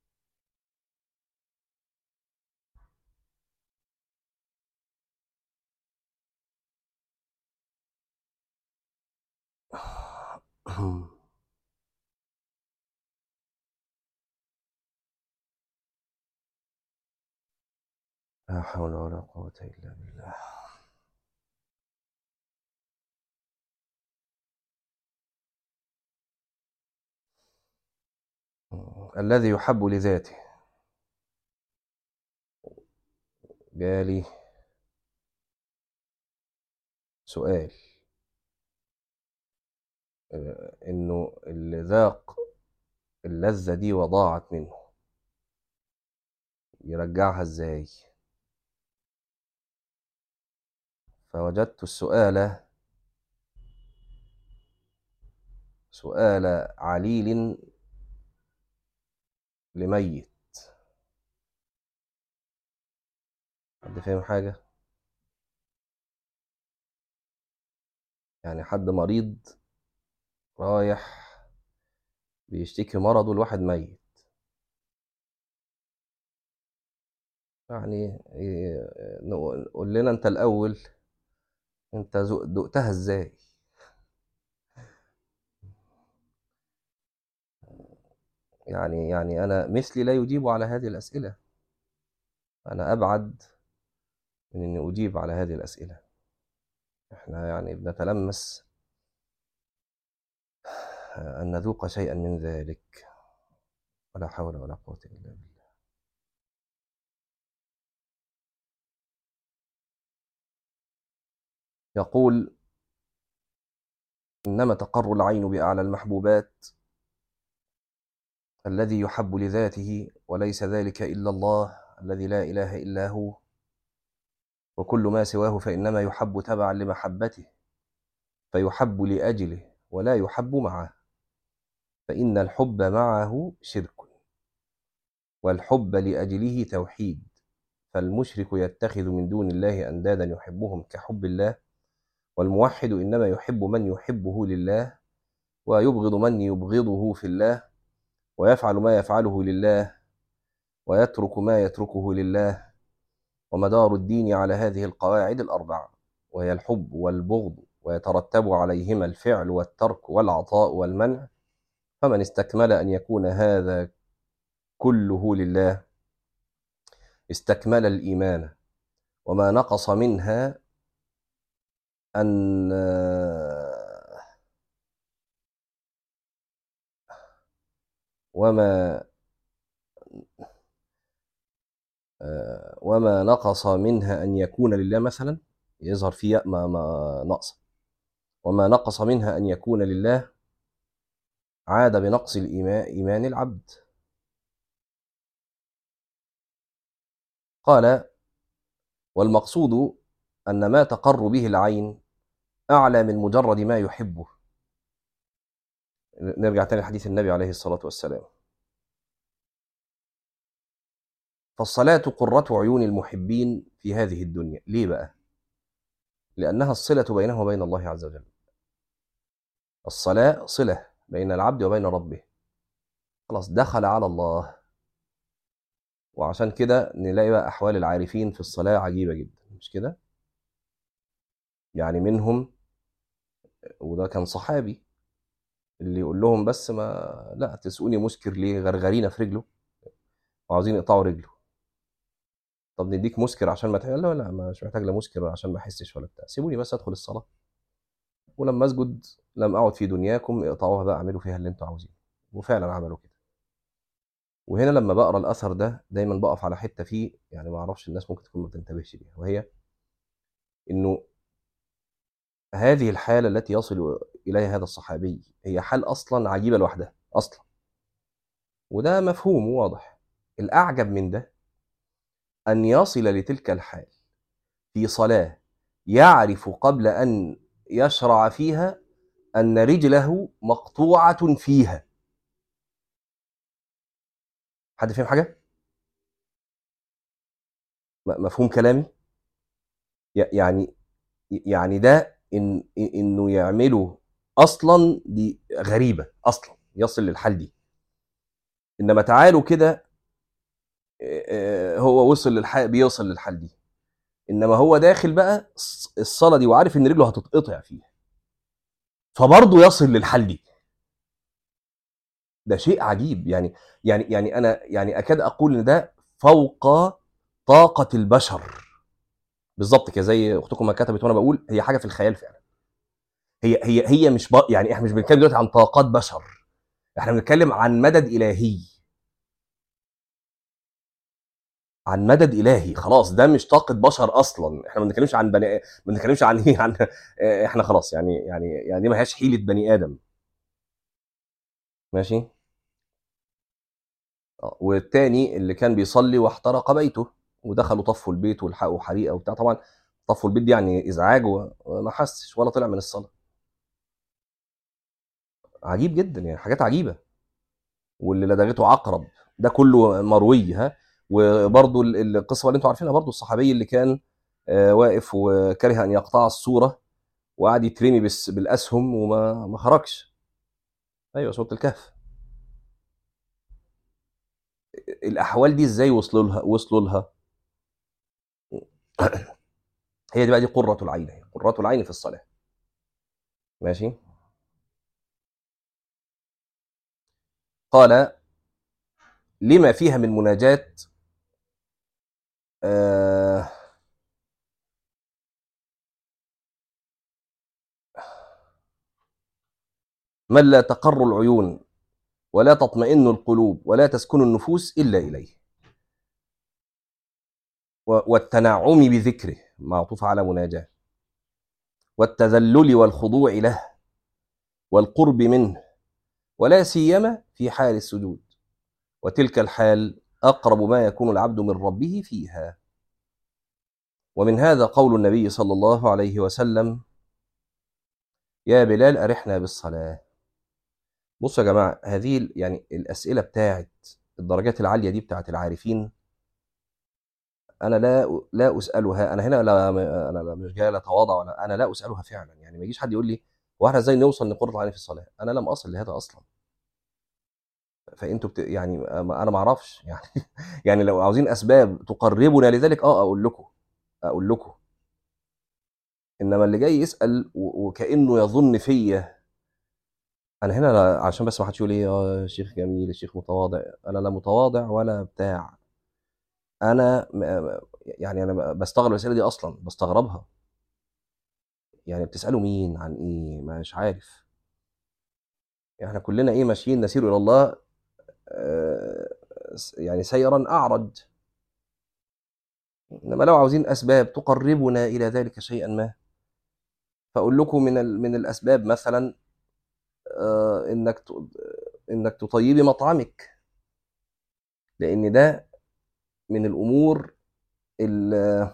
لا حول ولا قوة إلا بالله الذي يحب لذاته جالي سؤال آه، إنه اللي ذاق اللذة دي وضاعت منه يرجعها إزاي فوجدت السؤال سؤال عليل لميت حد فاهم حاجة؟ يعني حد مريض رايح بيشتكي مرضه لواحد ميت يعني إيه، نقول- قول لنا انت الاول انت ذو- دقتها ازاي يعني يعني انا مثلي لا يجيب على هذه الاسئله انا ابعد من اني اجيب على هذه الاسئله احنا يعني بنتلمس ان نذوق شيئا من ذلك ولا حول ولا قوه الا بالله يقول انما تقر العين باعلى المحبوبات الذي يحب لذاته وليس ذلك الا الله الذي لا اله الا هو وكل ما سواه فانما يحب تبعا لمحبته فيحب لاجله ولا يحب معه فان الحب معه شرك والحب لاجله توحيد فالمشرك يتخذ من دون الله اندادا يحبهم كحب الله والموحد انما يحب من يحبه لله ويبغض من يبغضه في الله ويفعل ما يفعله لله ويترك ما يتركه لله ومدار الدين على هذه القواعد الاربع وهي الحب والبغض ويترتب عليهما الفعل والترك والعطاء والمنع فمن استكمل ان يكون هذا كله لله استكمل الايمان وما نقص منها ان وما وما نقص منها ان يكون لله مثلا يظهر فيه ما ما نقص وما نقص منها ان يكون لله عاد بنقص الايمان ايمان العبد قال والمقصود ان ما تقر به العين اعلى من مجرد ما يحبه نرجع تاني لحديث النبي عليه الصلاه والسلام فالصلاة قرة عيون المحبين في هذه الدنيا ليه بقى؟ لأنها الصلة بينه وبين الله عز وجل الصلاة صلة بين العبد وبين ربه خلاص دخل على الله وعشان كده نلاقي بقى أحوال العارفين في الصلاة عجيبة جدا مش كده؟ يعني منهم وده كان صحابي اللي يقول لهم بس ما لا تسقوني مسكر ليه غرغرينا في رجله وعاوزين يقطعوا رجله طب نديك مسكر عشان ما تعمل لا لا مش محتاج لا مسكر عشان ما احسش ولا بتاع سيبوني بس ادخل الصلاه ولما اسجد لم اقعد في دنياكم اقطعوها بقى اعملوا فيها اللي انتوا عاوزينه وفعلا عملوا كده وهنا لما بقرا الاثر ده دايما بقف على حته فيه يعني ما اعرفش الناس ممكن تكون ما بتنتبهش ليها وهي انه هذه الحاله التي يصل اليها هذا الصحابي هي حال اصلا عجيبه لوحدها اصلا وده مفهوم واضح الاعجب من ده ان يصل لتلك الحال في صلاه يعرف قبل ان يشرع فيها ان رجله مقطوعه فيها حد فاهم حاجه م- مفهوم كلامي ي- يعني يعني ده إن انه يعمله اصلا دي غريبه اصلا يصل للحال دي انما تعالوا كده آه، هو وصل للحال بيوصل للحال دي انما هو داخل بقى الص- الصلاه دي وعارف ان رجله هتتقطع فيها فبرضه يصل للحال دي ده شيء عجيب يعني يعني يعني انا يعني اكاد اقول ان ده فوق طاقه البشر بالظبط كده زي اختكم ما كتبت وانا بقول هي حاجه في الخيال فعلا هي هي هي مش ب... يعني احنا مش بنتكلم دلوقتي عن طاقات بشر احنا بنتكلم عن مدد الهي عن مدد الهي خلاص ده مش طاقه بشر اصلا احنا ما بنتكلمش عن بني ما بنتكلمش عن ايه عن اه، احنا خلاص يعني يعني يعني دي ما هياش حيله بني ادم ماشي اه، والتاني اللي كان بيصلي واحترق بيته ودخلوا طفوا البيت والحقوا حريقه وبتاع طبعا طفوا البيت دي يعني ازعاج وما حسش ولا طلع من الصلاه عجيب جدا يعني حاجات عجيبه واللي لدغته عقرب ده كله مروي ها وبرضو ال- القصه اللي انتوا عارفينها برضو الصحابي اللي كان آه، واقف وكره ان يقطع الصوره وقعد يترمي بس بالاسهم وما ما خرجش ايوه سوره الكهف الاحوال دي ازاي وصلوا لها وصلوا لها هي دي بقى دي قرة العين هي قرة العين في الصلاة ماشي قال لما فيها من مناجاة آه من لا تقر العيون ولا تطمئن القلوب ولا تسكن النفوس إلا إليه و- والتنعم بذكره معطوف على مناجاة والتذلل والخضوع له والقرب منه ولا سيما في حال السجود وتلك الحال أقرب ما يكون العبد من ربه فيها ومن هذا قول النبي صلى الله عليه وسلم يا بلال أرحنا بالصلاة بصوا يا جماعة هذه ال- يعني الأسئلة بتاعت الدرجات العالية دي بتاعت العارفين أنا لا لا أسألها أنا هنا لا أنا لا مش جاي أتواضع ولا أنا لا أسألها فعلا يعني ما يجيش حد يقول لي هو احنا ازاي نوصل لقرة العين في الصلاة أنا لم أصل لهذا أصلا فأنتوا بت... يعني أنا ما أعرفش يعني يعني لو عاوزين أسباب تقربنا لذلك أه أقول لكم أقول لكم إنما اللي جاي يسأل و... وكأنه يظن فيا انا هنا لا- عشان بس ما حدش يقول ايه يا شيخ جميل الشيخ متواضع انا لا متواضع ولا بتاع انا م- يعني انا بستغرب الاسئله دي اصلا بستغربها يعني بتسالوا مين عن ايه مش عارف احنا كلنا ايه ماشيين نسير الى الله آه، يعني سيرا اعرج انما لو عاوزين اسباب تقربنا الى ذلك شيئا ما فاقول لكم من ال- من الاسباب مثلا آه، انك ت- انك تطيبي مطعمك لان ده من الامور ال-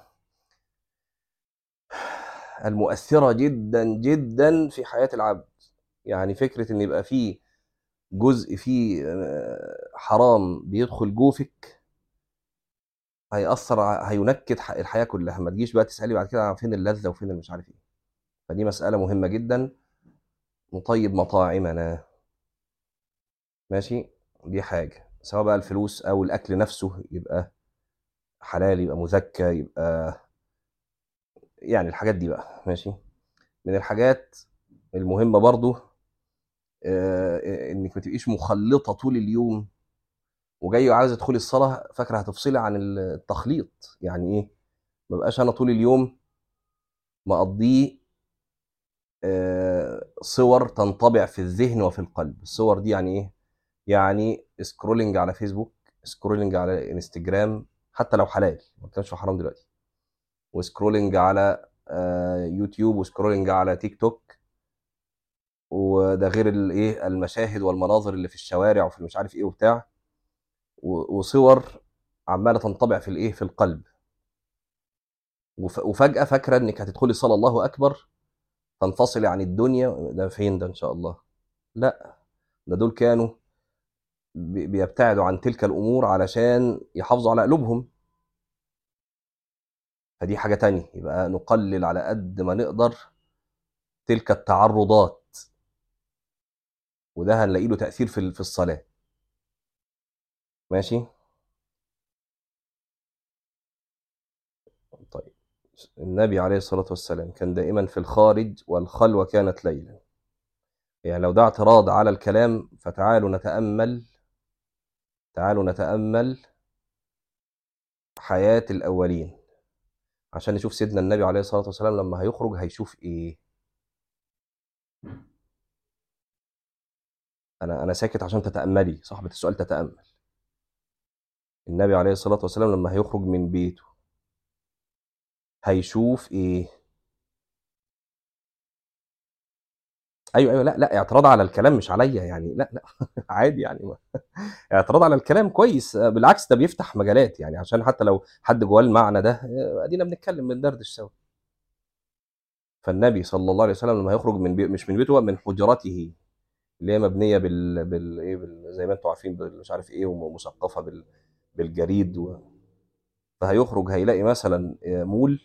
المؤثرة جدا جدا في حياة العبد يعني فكرة ان يبقى فيه جزء فيه آه، حرام بيدخل جوفك هيأثر ع- هينكد ح- الحياة كلها ما تجيش بقى تسألي بعد كده عن فين اللذة وفين المش عارف ايه فدي مسألة مهمة جدا نطيب مطاعمنا ماشي دي حاجة سواء بقى الفلوس أو الأكل نفسه يبقى حلال يبقى مزكى يبقى يعني الحاجات دي بقى ماشي من الحاجات المهمة برضو آه، انك ما تبقيش مخلطة طول اليوم وجاي عايزة تدخلي الصلاة فاكرة هتفصلي عن التخليط يعني ايه ما بقاش انا طول اليوم مقضيه آه، صور تنطبع في الذهن وفي القلب الصور دي يعني ايه يعني سكرولينج على فيسبوك سكرولنج على انستجرام حتى لو حلال ما بتكلمش في حرام دلوقتي وسكرولنج على آه، يوتيوب وسكرولنج على تيك توك وده غير الايه المشاهد والمناظر اللي في الشوارع وفي مش عارف ايه وبتاع و- وصور عماله تنطبع في الايه في القلب وف- وفجاه فاكره انك هتدخلي صلاه الله اكبر تنفصلي عن الدنيا ده فين ده ان شاء الله لا ده دول كانوا بي- بيبتعدوا عن تلك الامور علشان يحافظوا على قلوبهم فدي حاجه تانية يبقى نقلل على قد ما نقدر تلك التعرضات وده هنلاقي له تاثير في في الصلاه ماشي طيب النبي عليه الصلاة والسلام كان دائما في الخارج والخلوة كانت ليلا يعني لو ده اعتراض على الكلام فتعالوا نتأمل تعالوا نتأمل حياة الأولين عشان نشوف سيدنا النبي عليه الصلاة والسلام لما هيخرج هيشوف إيه أنا أنا ساكت عشان تتأملي صاحبة السؤال تتأمل النبي عليه الصلاة والسلام لما هيخرج من بيته هيشوف إيه ايوه ايوه لا لا اعتراض على الكلام مش عليا يعني لا لا عادي يعني ما. اعتراض على الكلام كويس بالعكس ده بيفتح مجالات يعني عشان حتى لو حد جواه المعنى ده ادينا بنتكلم بندردش سوا فالنبي صلى الله عليه وسلم لما هيخرج من بي... مش من بيته من حجرته اللي هي مبنيه بال, بال... إيه بال... زي ما انتم عارفين بال... مش عارف ايه ومثقفه بال... بالجريد و... فهيخرج هيلاقي مثلا مول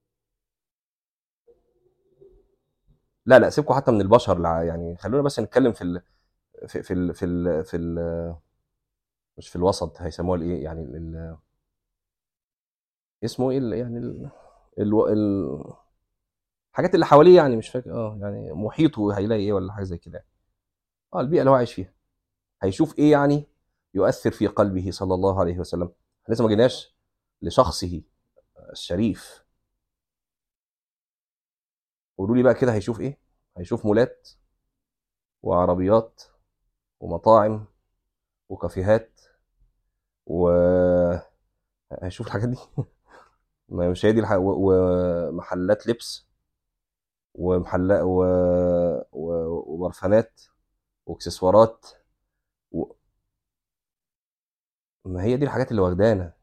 لا لا سيبكم حتى من البشر لا يعني خلونا بس نتكلم في ال... في في ال... في ال... في ال... مش في الوسط هيسموها الايه يعني ال... اسمه ايه ال... يعني ال... ال... ال... الحاجات اللي حواليه يعني مش فاكر اه يعني محيطه هيلاقي ايه ولا حاجه زي كده اه البيئه اللي هو عايش فيها هيشوف ايه يعني يؤثر في قلبه صلى الله عليه وسلم لسه ما جيناش لشخصه الشريف قولوا لي بقى كده هيشوف ايه هيشوف مولات وعربيات ومطاعم وكافيهات و هيشوف الحاجات دي ما مش هي دي الح... و... ومحلات لبس ومحلات و... و... وبرفانات واكسسوارات و... ما هي دي الحاجات اللي واخدانا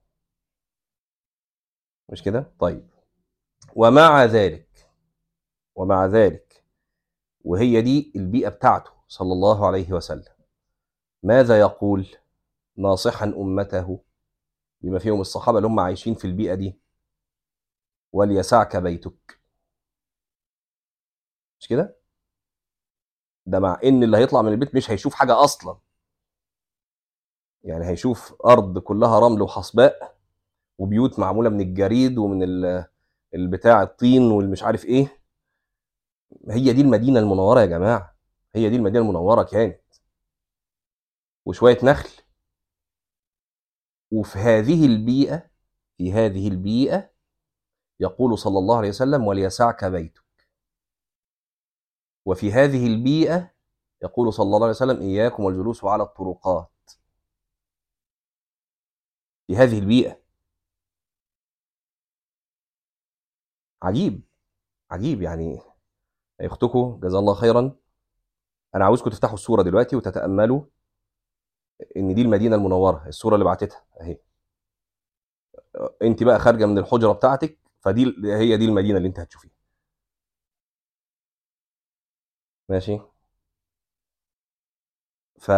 مش كده طيب ومع ذلك ومع ذلك وهي دي البيئة بتاعته صلى الله عليه وسلم ماذا يقول ناصحا أمته بما فيهم الصحابة اللي هم عايشين في البيئة دي وليسعك بيتك مش كده ده مع ان اللي هيطلع من البيت مش هيشوف حاجة اصلا يعني هيشوف ارض كلها رمل وحصباء وبيوت معمولة من الجريد ومن البتاع الطين والمش عارف ايه هي دي المدينة المنورة يا جماعة هي دي المدينة المنورة كانت وشوية نخل وفي هذه البيئة في هذه البيئة يقول صلى الله عليه وسلم وليسعك بيتك وفي هذه البيئة يقول صلى الله عليه وسلم إياكم والجلوس على الطرقات في هذه البيئة عجيب عجيب يعني يا اختكم جزا الله خيرا انا عاوزكم تفتحوا الصوره دلوقتي وتتاملوا ان دي المدينه المنوره الصوره اللي بعتتها اهي انت بقى خارجه من الحجره بتاعتك فدي هي دي المدينه اللي انت هتشوفيها ماشي ف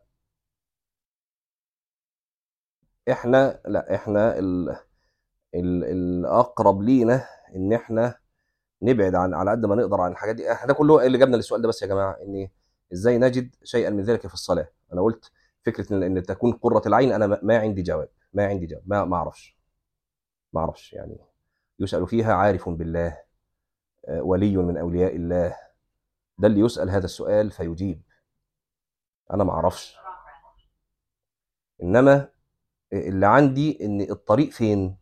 احنا لا احنا ال... ال... الاقرب لينا ان احنا نبعد عن على قد ما نقدر عن الحاجات دي احنا ده كله اللي جابنا للسؤال ده بس يا جماعه ان ازاي نجد شيئا من ذلك في الصلاه انا قلت فكره ان, إن تكون قره العين انا ما عندي جواب ما عندي جواب ما ما اعرفش ما اعرفش يعني يسال فيها عارف بالله ولي من اولياء الله ده اللي يسال هذا السؤال فيجيب انا ما اعرفش انما اللي عندي ان الطريق فين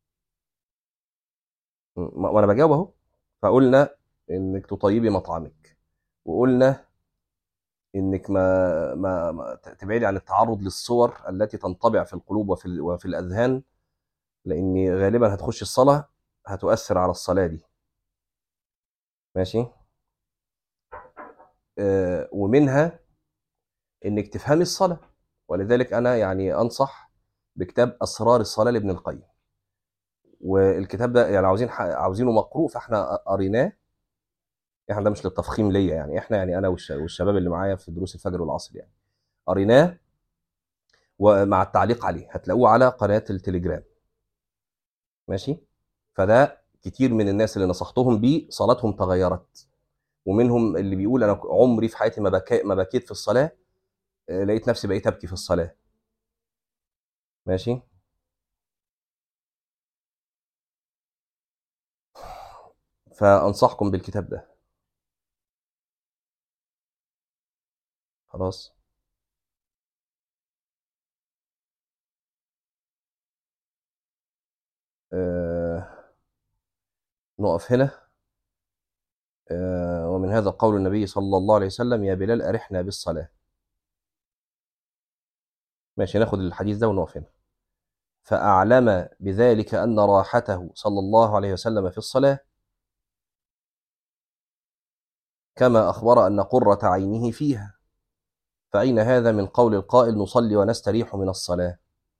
وانا بجاوب اهو فقلنا انك تطيبي مطعمك وقلنا انك ما ما, ما تبعدي عن التعرض للصور التي تنطبع في القلوب وفي ال- وفي الاذهان لان غالبا هتخش الصلاه هتؤثر على الصلاه دي ماشي آه، ومنها انك تفهمي الصلاه ولذلك انا يعني انصح بكتاب اسرار الصلاه لابن القيم والكتاب ده يعني عاوزين عاوزينه مقروء فاحنا قريناه احنا ده مش للتفخيم ليا يعني احنا يعني انا والش- والشباب اللي معايا في دروس الفجر والعصر يعني قريناه ومع التعليق عليه هتلاقوه على قناه التليجرام ماشي فده كتير من الناس اللي نصحتهم بيه صلاتهم تغيرت ومنهم اللي بيقول انا عمري في حياتي ما بكى ما بكيت في الصلاه آه، لقيت نفسي بقيت ابكي في الصلاه ماشي فانصحكم بالكتاب ده خلاص آه نقف هنا آه ومن هذا قول النبي صلى الله عليه وسلم يا بلال أرحنا بالصلاة ماشي ناخد الحديث ده ونقف هنا فأعلم بذلك أن راحته صلى الله عليه وسلم في الصلاة كما أخبر أن قرة عينه فيها فأين هذا من قول القائل نصلي ونستريح من الصلاة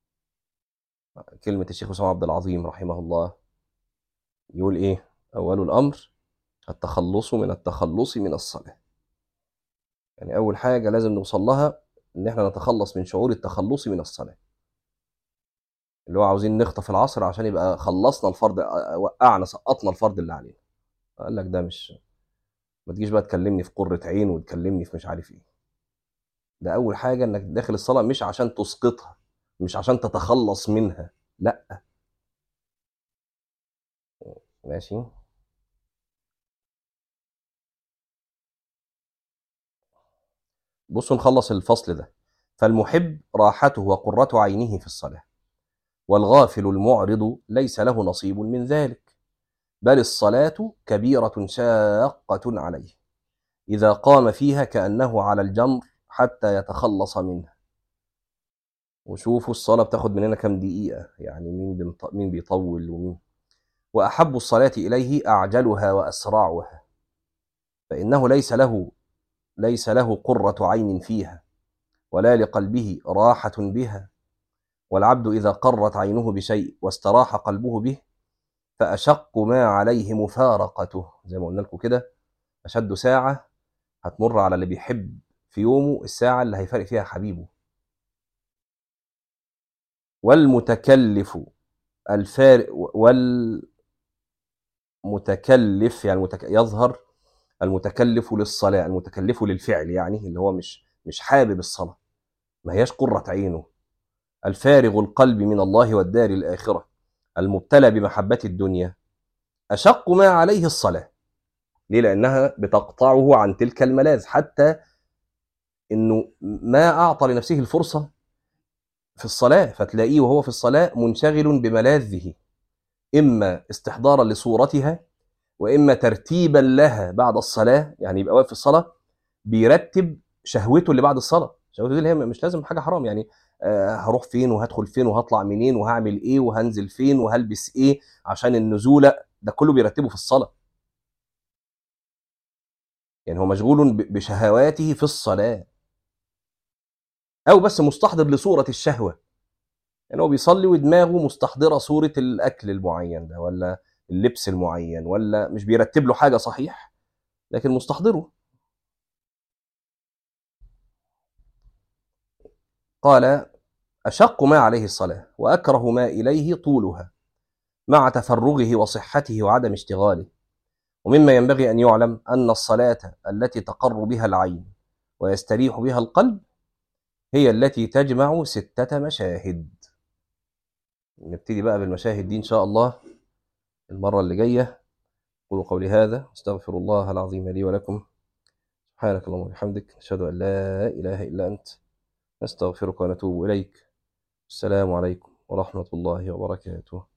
كلمة الشيخ أسامة عبد العظيم رحمه الله يقول إيه أول الأمر التخلص من التخلص من الصلاة يعني أول حاجة لازم نوصل لها إن إحنا نتخلص من شعور التخلص من الصلاة اللي هو عاوزين نخطف العصر عشان يبقى خلصنا الفرض وقعنا سقطنا الفرض اللي علينا قال لك ده مش ما تجيش بقى تكلمني في قرة عين وتكلمني في مش عارف ايه ده اول حاجة انك داخل الصلاة مش عشان تسقطها مش عشان تتخلص منها لا ماشي بصوا نخلص الفصل ده فالمحب راحته وقرة عينه في الصلاة والغافل المعرض ليس له نصيب من ذلك بل الصلاة كبيرة شاقة عليه إذا قام فيها كأنه على الجمر حتى يتخلص منها وشوفوا الصلاة بتاخد مننا كام دقيقة يعني مين بنط... مين بيطول ومين وأحب الصلاة إليه أعجلها وأسرعها فإنه ليس له ليس له قرة عين فيها ولا لقلبه راحة بها والعبد إذا قرت عينه بشيء واستراح قلبه به فأشق ما عليه مفارقته زي ما قلنا لكم كده أشد ساعة هتمر على اللي بيحب في يومه الساعة اللي هيفارق فيها حبيبه والمتكلف الفارق والمتكلف يعني متك... يظهر المتكلف للصلاة المتكلف للفعل يعني اللي هو مش مش حابب الصلاة ما هياش قرة عينه الفارغ القلب من الله والدار الآخرة المبتلى بمحبة الدنيا أشق ما عليه الصلاة ليه؟ لأنها بتقطعه عن تلك الملاذ حتى إنه ما أعطى لنفسه الفرصة في الصلاة فتلاقيه وهو في الصلاة منشغل بملاذه إما استحضارا لصورتها وإما ترتيبا لها بعد الصلاة يعني يبقى واقف في الصلاة بيرتب شهوته اللي بعد الصلاة شهوته دي اللي هي مش لازم حاجة حرام يعني آه هروح فين وهدخل فين وهطلع منين وهعمل ايه وهنزل فين وهلبس ايه عشان النزول ده كله بيرتبه في الصلاة يعني هو مشغول ب- بشهواته في الصلاة أو بس مستحضر لصورة الشهوة يعني هو بيصلي ودماغه مستحضرة صورة الأكل المعين ده ولا اللبس المعين ولا مش بيرتب له حاجة صحيح لكن مستحضره قال أشق ما عليه الصلاة وأكره ما إليه طولها مع تفرغه وصحته وعدم اشتغاله ومما ينبغي أن يعلم أن الصلاة التي تقر بها العين ويستريح بها القلب هي التي تجمع ستة مشاهد نبتدي بقى بالمشاهد دي إن شاء الله المرة اللي جاية قولوا قولي هذا استغفر الله العظيم لي ولكم سبحانك اللهم وبحمدك نشهد أن لا إله إلا أنت نستغفرك ونتوب إليك السلام عليكم ورحمة الله وبركاته